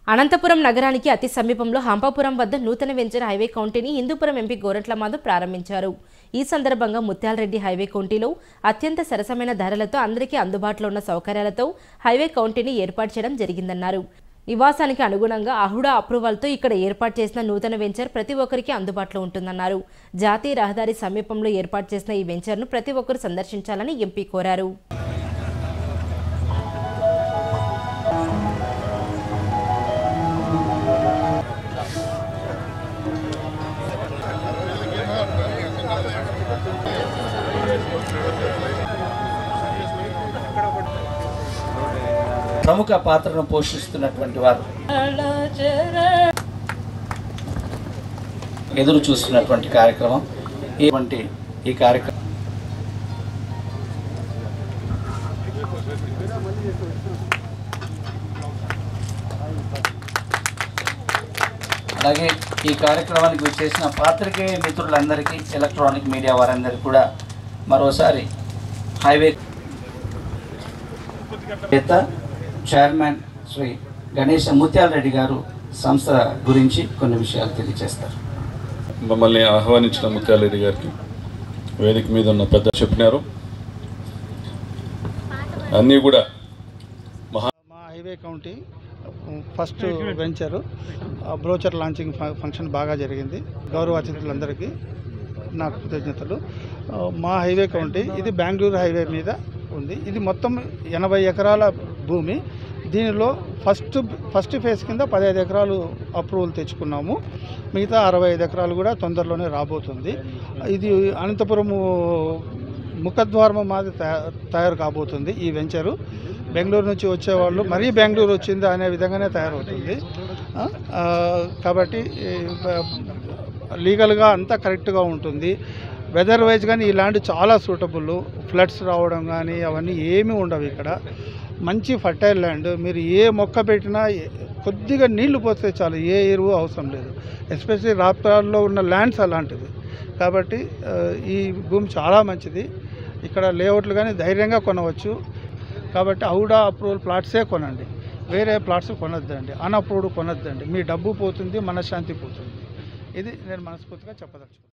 అనంతపురం నగరానికి అతి సమీపంలో హంపాపురం వద్ద నూతన వెంచర్ హైవే కౌంటీని హిందూపురం ఎంపీ గోరంట్ల మాధవ్ ప్రారంభించారు ఈ సందర్భంగా ముత్యాలరెడ్డి హైవే కౌంటీలో అత్యంత సరసమైన ధరలతో అందరికీ అందుబాటులో ఉన్న సౌకర్యాలతో హైవే కౌంటీని ఏర్పాటు చేయడం జరిగిందన్నారు నివాసానికి అనుగుణంగా అహుడా అప్రూవల్తో ఇక్కడ ఏర్పాటు చేసిన నూతన వెంచర్ ప్రతి ఒక్కరికి అందుబాటులో ఉంటుందన్నారు జాతీయ రహదారి సమీపంలో ఏర్పాటు చేసిన ఈ వెంచర్ను ప్రతి ఒక్కరు సందర్శించాలని ఎంపీ కోరారు ప్రముఖ పాత్రను పోషిస్తున్నటువంటి వారు ఎదురు చూస్తున్నటువంటి కార్యక్రమం ఇటువంటి ఈ కార్యక్రమం అలాగే ఈ కార్యక్రమానికి వచ్చేసిన పాత్రికేయ మిత్రులందరికీ ఎలక్ట్రానిక్ మీడియా వారందరికీ కూడా మరోసారి హైవే నేత చైర్మన్ శ్రీ గణేష్ ముత్యాల రెడ్డి గారు సంస్థ గురించి కొన్ని విషయాలు తెలియజేస్తారు మమ్మల్ని ఆహ్వానించిన ముత్యాలరెడ్డి గారికి వేదిక మీద ఉన్న పెద్ద చెప్పినారు అన్నీ కూడా మహా మా highway county first venture brochure launching ఫ- ఫంక్షన్ బాగా జరిగింది గౌరవ అతిథులందరికీ నా కృతజ్ఞతలు ఆ, మా హైవే కౌంటీ ఇది బెంగళూరు హైవే మీద ఉంది ఇది మొత్తం ఎనభై ఎకరాల భూమి దీనిలో ఫస్ట్ ఫస్ట్ ఫేజ్ కింద పదహైదు ఎకరాలు అప్రూవల్ తెచ్చుకున్నాము మిగతా అరవై ఐదు ఎకరాలు కూడా తొందరలోనే రాబోతుంది ఇది అనంతపురము ముఖద్వారం మాది తయా- తయారు కాబోతుంది ఈ వెంచరు బెంగళూరు నుంచి వచ్చేవాళ్ళు మరీ బెంగళూరు వచ్చింది అనే విధంగానే తయారవుతుంది ఆ, ఆ, కాబట్టి ఈ, బ- లీగల్గా అంతా కరెక్ట్గా ఉంటుంది వెదర్ వైజ్ కానీ ఈ ల్యాండ్ చాలా సూటబుల్ ఫ్లడ్స్ రావడం కానీ అవన్నీ ఏమీ ఉండవు ఇక్కడ మంచి ఫర్టైల్ ల్యాండ్ మీరు ఏ మొక్క పెట్టినా ఏ- కొద్దిగా నీళ్లు పోస్తే చాలు ఏ ఎరువు అవసరం లేదు ఎస్పెషల్లీ రాప్తాల్లో ఉన్న ల్యాండ్స్ అలాంటిది కాబట్టి ఆ, ఈ భూమి చాలా మంచిది ఇక్కడ లేఅవుట్లు కానీ ధైర్యంగా కొనవచ్చు కాబట్టి ఔడా అప్రూవల్ ప్లాట్సే కొనండి వేరే ప్లాట్స్ కొనొద్దండి అన్అప్రూవ్డ్ కొనొద్దండి మీ డబ్బు పోతుంది మనశ్శాంతి పోతుంది ఇది నేను మనస్ఫూర్తిగా చెప్పదలుచుకున్నాను